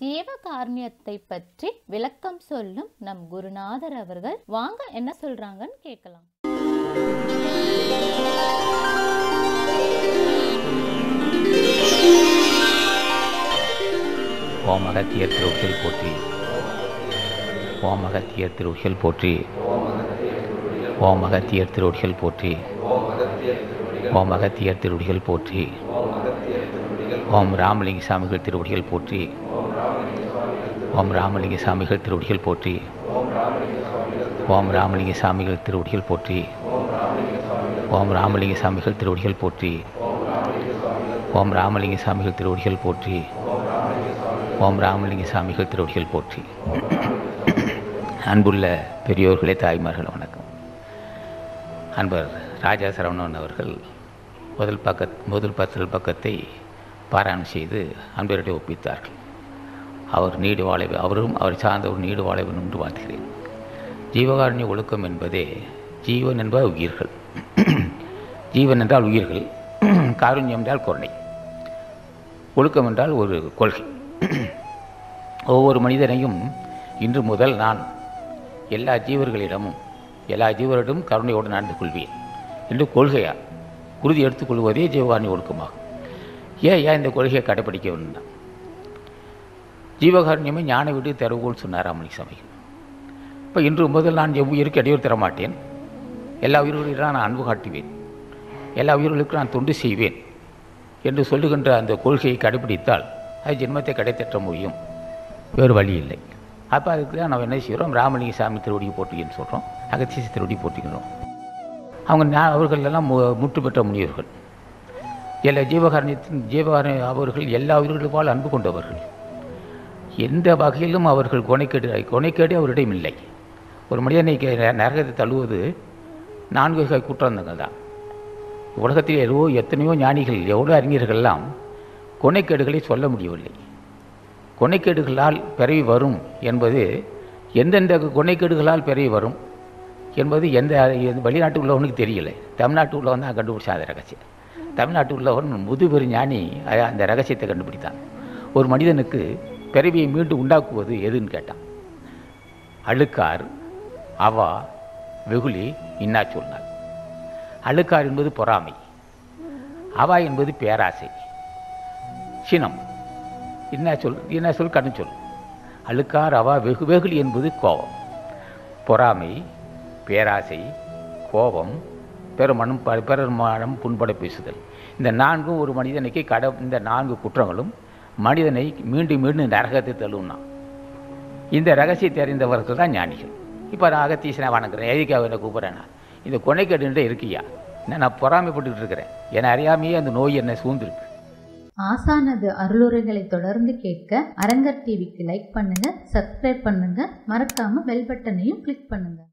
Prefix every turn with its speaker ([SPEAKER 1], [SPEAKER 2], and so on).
[SPEAKER 1] ஜீவகாருண்யத்தை பற்றி விளக்கம் சொல்லும் நம் குருநாதர் அவர்கள் வாங்க என்ன சொல்றாங்கன்னு கேட்கலாம்
[SPEAKER 2] ஓம் அகத்தியர் திருவுஷல் போற்றி ஓம் அகத்தியர் திருவுஷல் போற்றி ஓம் அகத்தியர் திருவுஷல் போற்றி ஓம் அகத்தியர் திருவடிகள் போற்றி ஓம் ராமலிங்க சாமிகள் திருவடிகள் போற்றி ஓம் ராமலிங்க சாமிகள் திருவடிகள் போற்றி ஓம் ராமலிங்க சாமிகள் திருவடிகள் போற்றி ஓம் ராமலிங்க சாமிகள் திருவடிகள் போற்றி ஓம் ராமலிங்க சாமிகள் திருவடிகள் போற்றி ஓம் ராமலிங்க சாமிகள் திருவடிகள் போற்றி அன்புள்ள பெரியோர்களே தாய்மார்கள் வணக்கம் அன்பர் ராஜா சரவணன் அவர்கள் முதல் பக்க முதல் பத்தல் பக்கத்தை பாராயணம் செய்து அன்பரிடம் ஒப்பித்தார்கள் அவர் நீடு வாழ அவரும் அவர் சார்ந்தவர் நீடு வாழ வேண்டும் என்று வாழ்கிறேன் ஜீவகாருண்ய ஒழுக்கம் என்பதே ஜீவன் என்பது உயிர்கள் ஜீவன் என்றால் உயிர்கள் காருண்யம் என்றால் கருணை ஒழுக்கம் என்றால் ஒரு கொள்கை ஒவ்வொரு மனிதனையும் இன்று முதல் நான் எல்லா ஜீவர்களிடமும் எல்லா ஜீவரிடமும் கருணையோடு நடந்து கொள்வேன் என்று கொள்கையா உறுதி எடுத்துக்கொள்வதே ஜீவகாருண்ய ஒழுக்கமாகும் ஏன் ஏன் இந்த கொள்கையை கடைப்பிடிக்க வேண்டும் ஜீவகாருண்யமே ஞான வீடு திறவுகோல் சொன்னார் ராமலிங்க சமயம் இப்போ இன்று முதல் நான் எவ் உயிருக்கு இடையூறு தர மாட்டேன் எல்லா உயிர்களிடம் நான் அன்பு காட்டுவேன் எல்லா உயிர்களுக்கும் நான் தொண்டு செய்வேன் என்று சொல்லுகின்ற அந்த கொள்கையை கடைபிடித்தால் அது ஜென்மத்தை கிடைத்தற்ற முடியும் வேறு வழி இல்லை அப்போ அதுக்கு தான் நம்ம என்ன செய்கிறோம் ராமலிங்க சாமி திருவடியை போட்டின்னு சொல்கிறோம் அகத்தீச திருவடி போட்டிக்கிறோம் அவங்க ஞா- அவர்கள் எல்லாம் மு முற்று பெற்ற முனிவர்கள் எல்லா ஜீவகாரணியத்தின் ஜீவகாரணி அவர்கள் எல்லா உயிர்களுப்பால் அன்பு கொண்டவர்கள் எந்த வகையிலும் அவர்கள் கொனைக்கேடு கொனைக்கேடு அவரிடம் இல்லை ஒரு மனிதனை கே- நரகத்தை தள்ளுவது நான்கு வகை குற்றங்கள் தான் உலகத்தில் எவ்வளோ எத்தனையோ ஞானிகள் எவ்வளோ அறிஞர்கள்லாம் கொனைக்கேடுகளை சொல்ல முடியவில்லை கொனைக்கேடுகளால் பிறவி வரும் என்பது எந்தெந்த கொனைக்கேடுகளால் பிறவி வரும் என்பது எந்த எந்த வெளிநாட்டு உள்ளவனுக்கு தெரியல தமிழ்நாட்டு உள்ளவன் தான் கண்டுபிடிச்சான் அந்த ரகசியம் தமிழ்நாட்டு உள்ளவன் முதுபெரு ஞானி அ- அந்த ரகசியத்தை கண்டுபிடித்தான் ஒரு மனிதனுக்கு பிறவியை மீண்டும் உண்டாக்குவது எதுன்னு கேட்டான் அழுக்கார் அவா வெகுளி இன்னா சொன்னார் அழுக்கார் என்பது பொறாமை அவா என்பது பேராசை சினம் என்ன சொல் என்ன சொல் கடன் சொல் அழுக்கார் அவா வெகு வெகுளி என்பது கோபம் பொறாமை பேராசை கோபம் பெருமனம் ப- பிறர் மனம் புண்பட பேசுதல் இந்த நான்கும் ஒரு மனிதனுக்கு கட இந்த நான்கு குற்றங்களும் மனிதனை மீண்டும் மீண்டும் நரகத்தை தள்ளும்னா இந்த ரகசியத்தை அறிந்தவர்கள் தான் ஞானிகள் இப்போ நான் அகத்தீசனை வணங்குறேன் எதுக்கு அவனை கூப்பிட்றேன்னா இந்த கொனைக்கடுன்ற இருக்கியா என்ன நான் பொறாமைப்பட்டுக்கிட்டு இருக்கிறேன் என்னை அறியாமையே அந்த நோய் என்னை சூழ்ந்திருக்கு
[SPEAKER 3] ஆசானது அருளுரைகளை தொடர்ந்து கேட்க அரங்கர் டிவிக்கு லைக் பண்ணுங்க சப்ஸ்கிரைப் பண்ணுங்க மறக்காம பெல் பட்டனையும் கிளிக் பண்ணுங்க